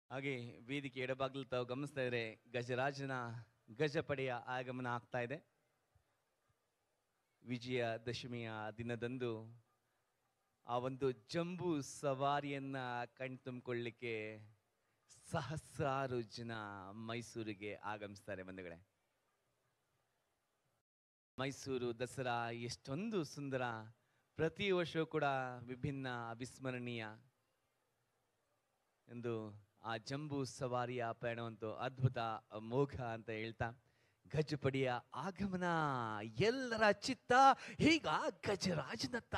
ಹಾಗೆ ವೇದಿಕೆ ಎಡಬಾಗ್ಲು ತಾವು ಗಮನಿಸ್ತಾ ಇದ್ರೆ ಗಜರಾಜನ ಗಜಪಡೆಯ ಆಗಮನ ಆಗ್ತಾ ಇದೆ ವಿಜಯ ದಶಮಿಯ ದಿನದಂದು ಆ ಒಂದು ಜಂಬೂ ಸವಾರಿಯನ್ನ ಕಣ್ತುಂಬಿಕೊಳ್ಳಿಕ್ಕೆ ಸಹಸ್ರಾರು ಜನ ಮೈಸೂರಿಗೆ ಆಗಮಿಸ್ತಾರೆ ಬಂಧುಗಳೇ ಮೈಸೂರು ದಸರಾ ಎಷ್ಟೊಂದು ಸುಂದರ ಪ್ರತಿ ವರ್ಷವೂ ಕೂಡ ವಿಭಿನ್ನ ಅವಿಸ್ಮರಣೀಯ ಎಂದು ಆ ಜಂಬೂ ಸವಾರಿಯ ಪಯಣವಂತೂ ಅದ್ಭುತ ಮೋಘ ಅಂತ ಹೇಳ್ತಾ ಗಜಪಡಿಯ ಆಗಮನ ಎಲ್ಲರ ಚಿತ್ತ ಹೀಗ ಗಜರಾಜನತ್ತ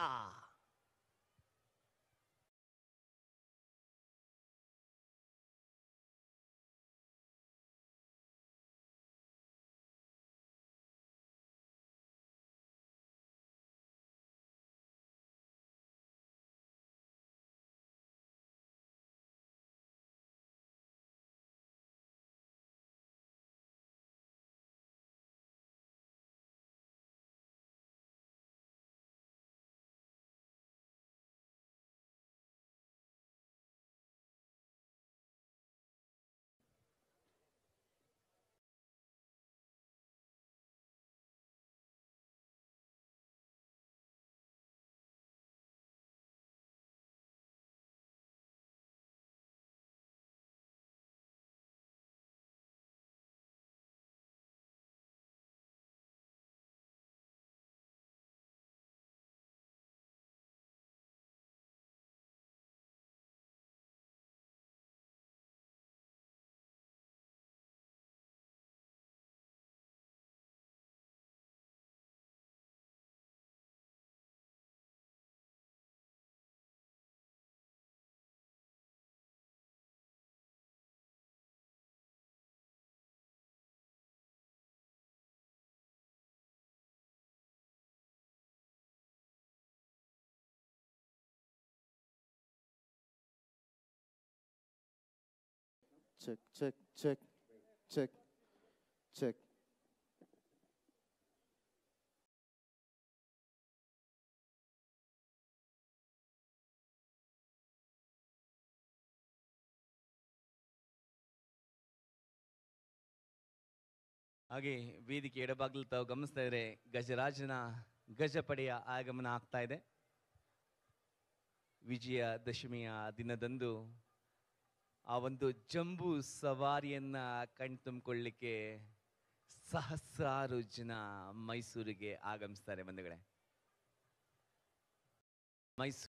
check, check, check, check, check. ಹಾಗೆ ವೇದಿಕೆ ಎಡಬಾಗ್ಲು ತಾವು ಗಮನಿಸ್ತಾ ಇದ್ರೆ ಗಜರಾಜನ ಗಜಪಡೆಯ ಆಗಮನ ಆಗ್ತಾ ಇದೆ ವಿಜಯ ದಶಮಿಯ ದಿನದಂದು ಆ ಒಂದು ಜಂಬೂ ಸವಾರಿಯನ್ನ ಕಣ್ತುಂಬಿಕೊಳ್ಳಿಕ್ಕೆ ಸಹಸ್ರಾರು ಜನ ಮೈಸೂರಿಗೆ ಆಗಮಿಸ್ತಾರೆ ಬಂಧುಗಳೇ ಮೈಸೂರು